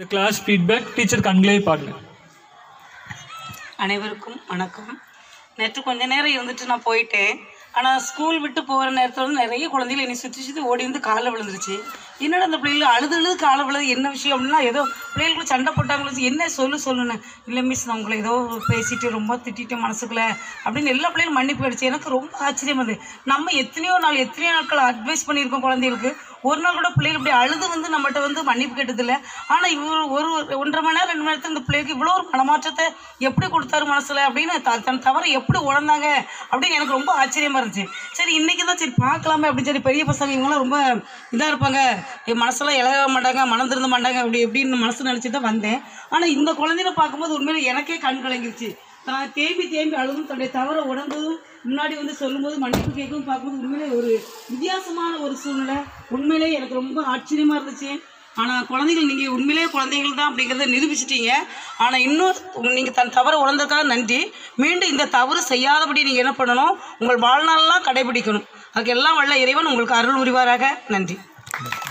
The class feedback, teacher Kanglai Padla. அனைவருக்கும் வணக்கம் நேற்று கொஞ்ச நேரம் இருந்துட்டு நான் போயிட்டேன் ஆனால் ஸ்கூல் விட்டு போகிற நேரத்தில் வந்து நிறைய குழந்தைகள் என்னை சுற்றி சுற்றி ஓடி வந்து காலில் விழுந்துருச்சு என்னடா அந்த பிள்ளைகள் அழுது அழுது காலில் விழுது என்ன விஷயம் அப்படின்னா ஏதோ பிள்ளைகளுக்கு சண்டை போட்டாங்களோ என்ன சொல்லு சொல்லுன்னு இல்லை மிஸ் நான் உங்களை ஏதோ பேசிட்டு ரொம்ப திட்டிட்டேன் மனசுக்குள்ள அப்படின்னு எல்லா பிள்ளைகளும் மன்னிப்பு அடிச்சு எனக்கு ரொம்ப ஆச்சரியம் அது நம்ம எத்தனையோ நாள் எத்தனையோ நாட்கள் அட்வைஸ் பண்ணியிருக்கோம் குழந்தைகளுக்கு ஒரு நாள் கூட பிள்ளைகள் இப்படி அழுது வந்து நம்மகிட்ட வந்து மன்னிப்பு கேட்டதில்லை ஆனால் இவர் ஒரு ஒன்றரை மணி நேரம் ரெண்டு மணி நேரத்தில் இந்த பிள்ளைக்கு இவ்வளோ ஒரு மனமாற்றத்தை எப்படி கொடுத்தாரு மனசில் அப்படின்னு த தன் தவறை எப்படி உணர்ந்தாங்க அப்படின்னு எனக்கு ரொம்ப ஆச்சரியமாக இருந்துச்சு சரி இன்றைக்கி தான் சரி பார்க்கலாமே அப்படின்னு சரி பெரிய பசங்க இவங்களாம் ரொம்ப இதாக இருப்பாங்க என் மனசெல்லாம் இழக மாட்டாங்க மனம் திருந்த மாட்டாங்க அப்படி எப்படின்னு மனசு நினச்சி தான் வந்தேன் ஆனால் இந்த குழந்தைகளை பார்க்கும்போது உண்மையில எனக்கே கண் கலங்கிருச்சு தான் தேம்பி தேம்பி அழுதும் தன்னுடைய தவறை உணர்ந்ததும் முன்னாடி வந்து சொல்லும்போது மன்னிப்பு கேட்கவும் பார்க்கும்போது உண்மையிலே ஒரு வித்தியாசமான ஒரு சூழ்நிலை உண்மையிலே எனக்கு ரொம்ப ஆச்சரியமாக இருந்துச்சு ஆனால் குழந்தைகள் நீங்கள் உண்மையிலேயே குழந்தைகள் தான் அப்படிங்கிறத நிரூபிச்சிட்டீங்க ஆனால் இன்னும் நீங்கள் தன் தவறை உணர்ந்ததுக்காக நன்றி மீண்டும் இந்த தவறு செய்யாதபடி நீங்கள் என்ன பண்ணணும் உங்கள் வாழ்நாளெல்லாம் கடைபிடிக்கணும் அதுக்கு எல்லாம் வல்ல இறைவன் உங்களுக்கு அருள் புரிவாராக நன்றி